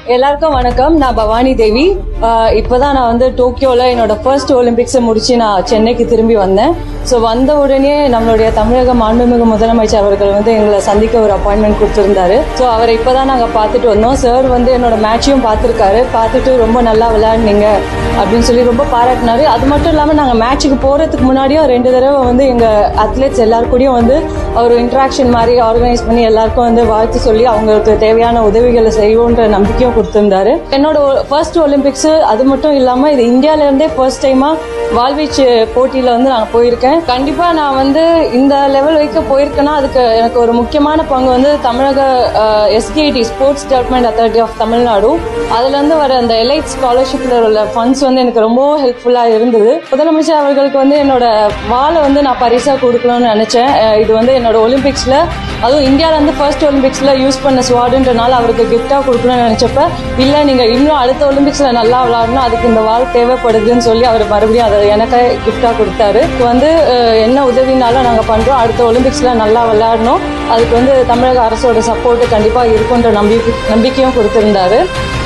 எல்லாருக்கும் வணக்கம் நான் பவானி தேவி ஆஹ் இப்பதான் நான் வந்து டோக்கியோல என்னோட ஃபர்ஸ்ட் ஒலிம்பிக்ஸ் முடிச்சு நான் சென்னைக்கு திரும்பி வந்தேன் ஸோ வந்த உடனே நம்மளுடைய தமிழக மாண்புமிகு முதலமைச்சர் அவர்கள் வந்து எங்களை சந்திக்க ஒரு அப்பாயின்மெண்ட் கொடுத்திருந்தாரு ஸோ அவரை இப்பதான் நாங்க பார்த்துட்டு வந்தோம் சார் வந்து என்னோட மேட்சையும் பார்த்துருக்காரு பார்த்துட்டு ரொம்ப நல்லா விளையாடுனீங்க அப்படின்னு சொல்லி ரொம்ப பாராட்டினாரு அது மட்டும் இல்லாம நாங்க மேட்சுக்கு போறதுக்கு முன்னாடியும் ரெண்டு தடவை வந்து எங்க அத்லெட்ஸ் எல்லார் கூடயும் வந்து ஒரு இன்ட்ராக்ஷன் மாதிரி ஆர்கனைஸ் பண்ணி எல்லாருக்கும் வந்து வாழ்த்து சொல்லி அவங்களுக்கு தேவையான உதவிகளை செய்வோன்ற நம்பிக்கையும் கொடுத்திருந்தாரு என்னோட ஃபர்ஸ்ட் ஒலிம்பிக்ஸ் அது மட்டும் இல்லாம இது இந்தியால இருந்தே ஃபர்ஸ்ட் டைமா வால்வீச்சு போட்டியில வந்து நான் போயிருக்கேன் கண்டிப்பா நான் வந்து இந்த லெவல் வரைக்கும் போயிருக்கேன்னா அதுக்கு எனக்கு ஒரு முக்கியமான பங்கு வந்து தமிழக SDIT sports development authority of Tamil Nadu அதுல இருந்து வர அந்த எலைட் ஸ்காலர்ஷிப்ல உள்ள ஃபண்ட்ஸ் வந்து எனக்கு ரொம்ப ஹெல்ப்ஃபுல்லா இருந்தது முதலமைச்சர் அவர்களுக்கு வந்து என்னோட வாளை வந்து நான் பரிசா கொடுக்கணும்னு நினைச்சேன் அஹ் இது வந்து என்னோட ஒலிம்பிக்ஸ்ல அதுவும் இந்தியால இருந்து ஃபர்ஸ்ட் ஒலிம்பிக்ஸ்ல யூஸ் பண்ண ஸ்வாடுன்றனால அவருக்கு கிஃப்டா கொடுக்கணும்னு நினைச்சப்ப இல்ல நீங்க இன்னும் அடுத்த ஒலிம்பிக்ஸ்ல நல்லா விளையாடணும் அதுக்கு இந்த வால் தேவைப்படுதுன்னு சொல்லி அவர் மறுபடியும் அதை எனக்கு கிஃப்டா கொடுத்தாரு இது வந்து அஹ், என்ன உதவினாலும் நாங்க பண்றோம் அடுத்த ஒலிம்பிக்ஸ்ல நல்லா விளையாடணும் அதுக்கு வந்து தமிழக அரசோட சப்போர்ட் கண்டிப்பா இருக்குன்ற நம்பிக்கை நம்பிக்கையும் கொடுத்திருந்தாரு